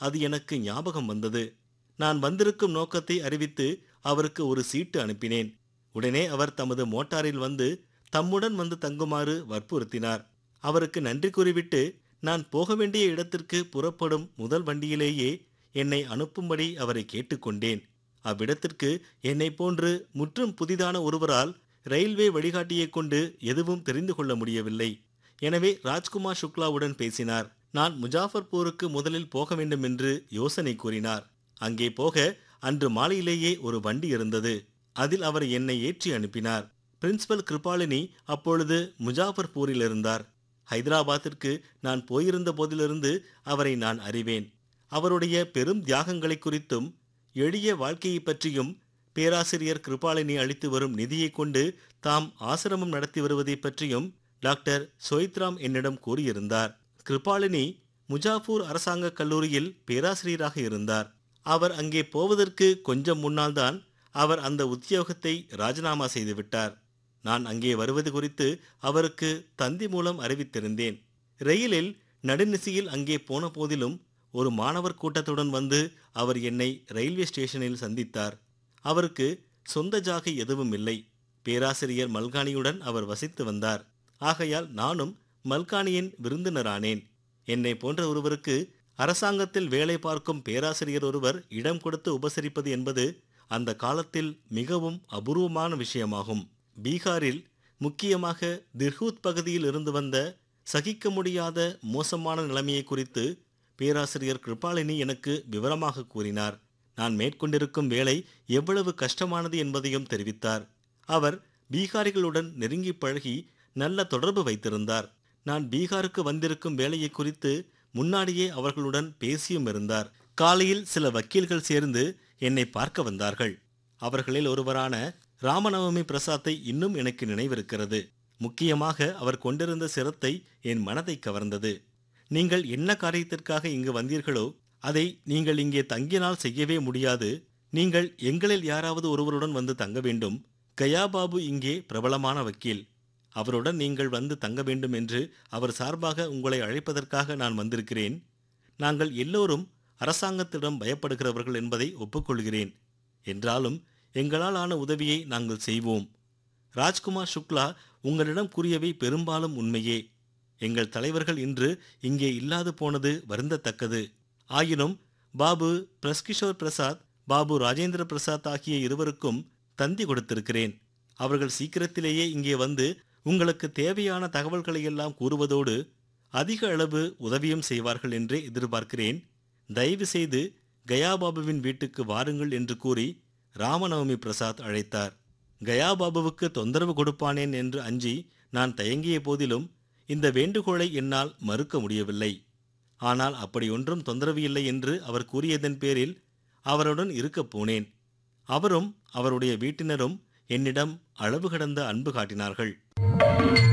அது எனக்கு ஞாபகம் வந்தது நான் வந்திருக்கும் நோக்கத்தை அறிவித்து அவருக்கு ஒரு சீட்டு அனுப்பினேன் உடனே அவர் தமது மோட்டாரில் வந்து தம்முடன் வந்து தங்குமாறு வற்புறுத்தினார் அவருக்கு நன்றி கூறிவிட்டு நான் போக வேண்டிய இடத்திற்கு புறப்படும் முதல் வண்டியிலேயே என்னை அனுப்பும்படி அவரை கேட்டுக்கொண்டேன் அவ்விடத்திற்கு என்னை போன்று முற்றும் புதிதான ஒருவரால் ரயில்வே வழிகாட்டியைக் கொண்டு எதுவும் தெரிந்து கொள்ள முடியவில்லை எனவே ராஜ்குமார் சுக்லாவுடன் பேசினார் நான் முஜாஃபர்பூருக்கு முதலில் போக வேண்டும் என்று யோசனை கூறினார் அங்கே போக அன்று மாலையிலேயே ஒரு வண்டி இருந்தது அதில் அவர் என்னை ஏற்றி அனுப்பினார் பிரின்சிபல் கிருபாலினி அப்பொழுது முஜாஃபர்பூரில் இருந்தார் ஹைதராபாத்திற்கு நான் போயிருந்த போதிலிருந்து அவரை நான் அறிவேன் அவருடைய பெரும் தியாகங்களை குறித்தும் எளிய வாழ்க்கையைப் பற்றியும் பேராசிரியர் கிருபாலினி அளித்து வரும் நிதியைக் கொண்டு தாம் ஆசிரமம் நடத்தி வருவதைப் பற்றியும் டாக்டர் சொய்த்ராம் என்னிடம் கூறியிருந்தார் கிருபாலினி முஜாஃபூர் அரசாங்க கல்லூரியில் பேராசிரியராக இருந்தார் அவர் அங்கே போவதற்கு கொஞ்சம் முன்னால்தான் அவர் அந்த உத்தியோகத்தை ராஜினாமா செய்துவிட்டார் நான் அங்கே வருவது குறித்து அவருக்கு தந்தி மூலம் அறிவித்திருந்தேன் ரயிலில் நடுநிசியில் அங்கே போன போதிலும் ஒரு மாணவர் கூட்டத்துடன் வந்து அவர் என்னை ரயில்வே ஸ்டேஷனில் சந்தித்தார் அவருக்கு சொந்த ஜாகை எதுவும் இல்லை பேராசிரியர் மல்கானியுடன் அவர் வசித்து வந்தார் ஆகையால் நானும் மல்கானியின் விருந்தினரானேன் என்னை போன்ற ஒருவருக்கு அரசாங்கத்தில் வேலை பார்க்கும் பேராசிரியர் ஒருவர் இடம் கொடுத்து உபசரிப்பது என்பது அந்த காலத்தில் மிகவும் அபூர்வமான விஷயமாகும் பீகாரில் முக்கியமாக திர்ஹூத் பகுதியில் இருந்து வந்த சகிக்க முடியாத மோசமான நிலைமையை குறித்து பேராசிரியர் கிருபாலினி எனக்கு விவரமாக கூறினார் நான் மேற்கொண்டிருக்கும் வேலை எவ்வளவு கஷ்டமானது என்பதையும் தெரிவித்தார் அவர் பீகாரிகளுடன் நெருங்கி பழகி நல்ல தொடர்பு வைத்திருந்தார் நான் பீகாருக்கு வந்திருக்கும் வேலையை குறித்து முன்னாடியே அவர்களுடன் பேசியும் இருந்தார் காலையில் சில வக்கீல்கள் சேர்ந்து என்னை பார்க்க வந்தார்கள் அவர்களில் ஒருவரான ராமநவமி பிரசாத்தை இன்னும் எனக்கு நினைவிருக்கிறது முக்கியமாக அவர் கொண்டிருந்த சிரத்தை என் மனதை கவர்ந்தது நீங்கள் என்ன காரியத்திற்காக இங்கு வந்தீர்களோ அதை நீங்கள் இங்கே தங்கினால் செய்யவே முடியாது நீங்கள் எங்களில் யாராவது ஒருவருடன் வந்து தங்க வேண்டும் கயாபாபு இங்கே பிரபலமான வக்கீல் அவருடன் நீங்கள் வந்து தங்க வேண்டும் என்று அவர் சார்பாக உங்களை அழைப்பதற்காக நான் வந்திருக்கிறேன் நாங்கள் எல்லோரும் அரசாங்கத்திடம் பயப்படுகிறவர்கள் என்பதை ஒப்புக்கொள்கிறேன் என்றாலும் எங்களால் ஆன உதவியை நாங்கள் செய்வோம் ராஜ்குமார் சுக்லா உங்களிடம் கூறியவை பெரும்பாலும் உண்மையே எங்கள் தலைவர்கள் இன்று இங்கே இல்லாது போனது வருந்தத்தக்கது ஆயினும் பாபு பிரஸ்கிஷோர் பிரசாத் பாபு ராஜேந்திர பிரசாத் ஆகிய இருவருக்கும் தந்தி கொடுத்திருக்கிறேன் அவர்கள் சீக்கிரத்திலேயே இங்கே வந்து உங்களுக்கு தேவையான தகவல்களை எல்லாம் கூறுவதோடு அதிக அளவு உதவியும் செய்வார்கள் என்றே எதிர்பார்க்கிறேன் தயவு செய்து கயாபாபுவின் வீட்டுக்கு வாருங்கள் என்று கூறி ராமநவமி பிரசாத் அழைத்தார் கயாபாபுவுக்கு தொந்தரவு கொடுப்பானேன் என்று அஞ்சி நான் தயங்கிய போதிலும் இந்த வேண்டுகோளை என்னால் மறுக்க முடியவில்லை ஆனால் அப்படி ஒன்றும் தொந்தரவு இல்லை என்று அவர் கூறியதன் பேரில் அவருடன் இருக்கப் போனேன் அவரும் அவருடைய வீட்டினரும் என்னிடம் அளவு கடந்த அன்பு காட்டினார்கள்